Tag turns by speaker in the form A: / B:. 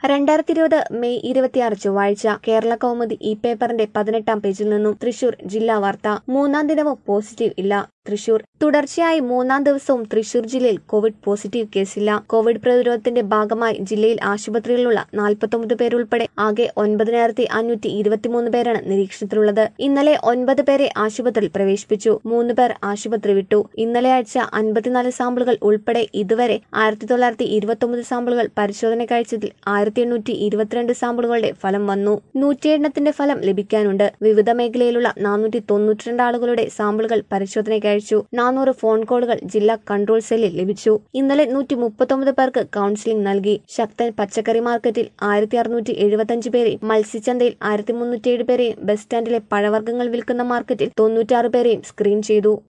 A: രണ്ടായിരത്തി ഇരുപത് മെയ് ഇരുപത്തിയാറ് ചൊവ്വാഴ്ച കേരള കൗമുദി ഈ പേപ്പറിന്റെ പതിനെട്ടാം പേജിൽ നിന്നും തൃശൂർ ജില്ലാ വാർത്ത മൂന്നാം ദിനവും പോസിറ്റീവ് ഇല്ല തൃശൂർ തുടർച്ചയായി മൂന്നാം ദിവസവും തൃശൂർ ജില്ലയിൽ കോവിഡ് പോസിറ്റീവ് കേസില്ല കോവിഡ് പ്രതിരോധത്തിന്റെ ഭാഗമായി ജില്ലയിൽ ആശുപത്രികളിലുള്ള നാൽപ്പത്തൊമ്പത് പേരുൾപ്പെടെ ആകെ ഒൻപതിനായിരത്തി അഞ്ഞൂറ്റി ഇരുപത്തിമൂന്ന് പേരാണ് നിരീക്ഷണത്തിലുള്ളത് ഇന്നലെ ഒൻപത് പേരെ ആശുപത്രിയിൽ പ്രവേശിപ്പിച്ചു മൂന്ന് പേർ ആശുപത്രി വിട്ടു ഇന്നലെ ആഴ്ച അൻപത്തിനാല് സാമ്പിളുകൾ ഉൾപ്പെടെ ഇതുവരെ ആയിരത്തി തൊള്ളായിരത്തി ഇരുപത്തൊമ്പത് സാമ്പിളുകൾ പരിശോധന കഴിച്ചതിൽ ആയിരത്തി എണ്ണൂറ്റി ഇരുപത്തിരണ്ട് സാമ്പിളുകളുടെ ഫലം വന്നു നൂറ്റിയെണ്ണത്തിന്റെ ഫലം ലഭിക്കാനുണ്ട് വിവിധ മേഖലയിലുള്ള നാനൂറ്റി തൊണ്ണൂറ്റിരണ്ട് ആളുകളുടെ സാമ്പിളുകൾ പരിശോധനയ്ക്ക് അയച്ചു നാനൂറ് ഫോൺ കോളുകൾ ജില്ലാ കൺട്രോൾ സെല്ലിൽ ലഭിച്ചു ഇന്നലെ നൂറ്റി മുപ്പത്തൊമ്പത് പേർക്ക് കൌൺസിലിംഗ് നൽകി ശക്തൻ പച്ചക്കറി മാർക്കറ്റിൽ ആയിരത്തി അറുന്നൂറ്റി എഴുപത്തഞ്ച് പേരെയും മത്സ്യച്ചന്തയിൽ ആയിരത്തി മുന്നൂറ്റിയേഴ് പേരെയും ബസ് സ്റ്റാൻഡിലെ പഴവർഗ്ഗങ്ങൾ വിൽക്കുന്ന മാർക്കറ്റിൽ തൊണ്ണൂറ്റാറ് പേരെയും സ്ക്രീൻ ചെയ്തു